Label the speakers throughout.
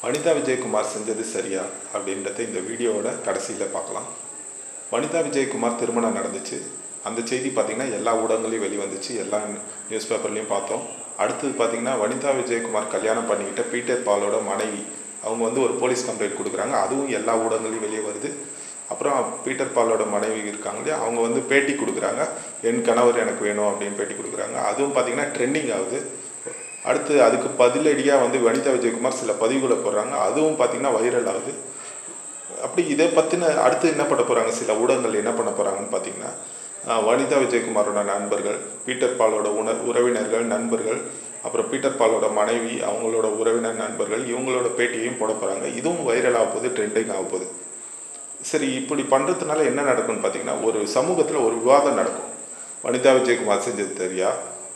Speaker 1: வனிதா விஜயகுமார் செஞ்சது சரியா அப்படின்றத இந்த வீடியோவோட கடைசியில் பார்க்கலாம் வனிதா விஜயகுமார் திருமணம் நடந்துச்சு அந்த செய்தி பார்த்திங்கன்னா எல்லா ஊடகங்களையும் வெளிவந்துச்சு எல்லா நியூஸ் பேப்பர்லேயும் பார்த்தோம் அடுத்தது பார்த்திங்கன்னா வனிதா விஜயகுமார் கல்யாணம் பண்ணிக்கிட்ட பீட்டர் பாலோட மனைவி அவங்க வந்து ஒரு போலீஸ் கம்ப்ளைண்ட் கொடுக்குறாங்க அதுவும் எல்லா ஊடகங்களையும் வெளியே வருது அப்புறம் பீட்டர் பாலோட மனைவி இருக்காங்க இல்லையா அவங்க வந்து பேட்டி கொடுக்குறாங்க என் கணவர் எனக்கு வேணும் அப்படின்னு பேட்டி கொடுக்குறாங்க அதுவும் பார்த்திங்கன்னா ட்ரெண்டிங் ஆகுது அடுத்து அதுக்கு பதிலடியாக வந்து வனிதா விஜயகுமார் சில பதிவுகளை போடுறாங்க அதுவும் பார்த்திங்கன்னா வைரல் ஆகுது அப்படி இதை பற்றின அடுத்து என்ன பண்ண போகிறாங்க சில ஊடகங்கள் என்ன பண்ண போகிறாங்கன்னு பார்த்தீங்கன்னா ஆஹ், வனிதா விஜயகுமாரோட நண்பர்கள் பீட்டர் பாலோட உண உறவினர்கள் நண்பர்கள் அப்புறம் பீட்டர் பாலோட மனைவி அவங்களோட உறவினர் நண்பர்கள் இவங்களோட பேட்டியையும் போட போகிறாங்க இதுவும் வைரல் ஆக போகுது ட்ரெண்டிங் ஆக போகுது சரி இப்படி பண்ணுறதுனால என்ன நடக்கும்னு பார்த்தீங்கன்னா ஒரு சமூகத்தில் ஒரு விவாதம் நடக்கும் வனிதா விஜயகுமார் செஞ்சது சரியா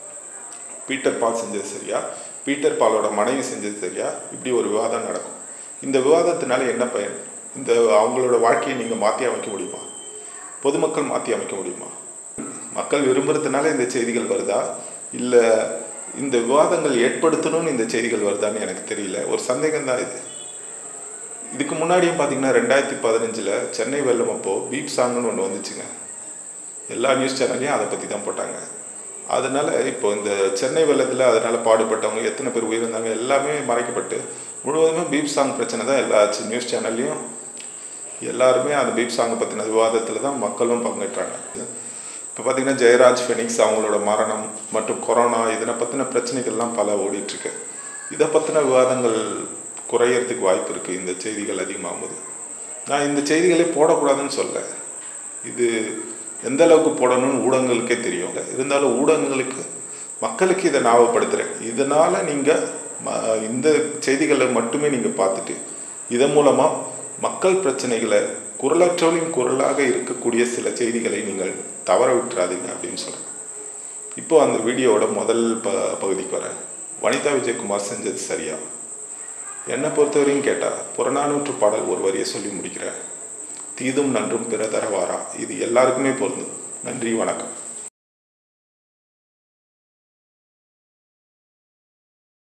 Speaker 1: பீட்டர் பால் செஞ்சது சரியா பீட்டர் பாலோட மனைவி செஞ்சது சரியா இப்படி ஒரு விவாதம் நடக்கும் இந்த விவாதத்தினால என்ன பயன் இந்த அவங்களோட வாழ்க்கையை நீங்கள் மாற்றி அமைக்க முடியுமா பொதுமக்கள் மாற்றி அமைக்க முடியுமா மக்கள் விரும்புறதுனால இந்த செய்திகள் வருதா இல்லை இந்த விவாதங்கள் ஏற்படுத்தணும்னு இந்த செய்திகள் வருதான்னு எனக்கு தெரியல ஒரு சந்தேகம் தான் இது இதுக்கு முன்னாடியும் பார்த்தீங்கன்னா ரெண்டாயிரத்தி பதினஞ்சில் சென்னை வெள்ளம் அப்போ பீப் சாங்னு ஒன்று வந்துச்சுங்க எல்லா நியூஸ் சேனல்லையும் அதை பற்றி தான் போட்டாங்க அதனால இப்போ இந்த சென்னை வெள்ளத்தில் அதனால பாடுபட்டவங்க எத்தனை பேர் உயிரிழந்தாங்க எல்லாமே மறைக்கப்பட்டு முழுவதுமே பீப் சாங் பிரச்சனை தான் எல்லா நியூஸ் சேனல்லையும் எல்லாருமே அந்த பீப் சாங்கை பற்றின விவாதத்தில் தான் மக்களும் பங்கேற்றாங்க இப்போ பார்த்தீங்கன்னா ஜெயராஜ் ஃபெனிக்ஸ் அவங்களோட மரணம் மற்றும் கொரோனா இதனை பற்றின பிரச்சனைகள்லாம் பல ஓடிட்டுருக்கு இதை பற்றின விவாதங்கள் குறையறதுக்கு வாய்ப்பு இருக்குது இந்த செய்திகள் அதிகமாகும்போது நான் இந்த செய்திகளே போடக்கூடாதுன்னு சொல்ல இது எந்த அளவுக்கு போடணும்னு ஊடகங்களுக்கே தெரியும் இருந்தாலும் ஊடகங்களுக்கு மக்களுக்கு இதை ஞாபகப்படுத்துகிறேன் இதனால் நீங்கள் இந்த செய்திகளை மட்டுமே நீங்கள் பார்த்துட்டு இதன் மூலமாக மக்கள் பிரச்சனைகளை குரலற்றவர்களின் குரலாக இருக்கக்கூடிய சில செய்திகளை நீங்கள் தவற விட்டுறாதீங்க அப்படின்னு சொல்கிறேன் இப்போ அந்த வீடியோவோட முதல் ப பகுதிக்கு வரேன் வனிதா விஜயகுமார் செஞ்சது சரியா என்னை பொறுத்தவரையும் கேட்டால் புறநானூற்று பாடல் ஒரு வரியை சொல்லி முடிக்கிறேன் தீதும் நன்றும் பிற தரவாரா இது எல்லாருக்குமே பொருந்தும் நன்றி வணக்கம்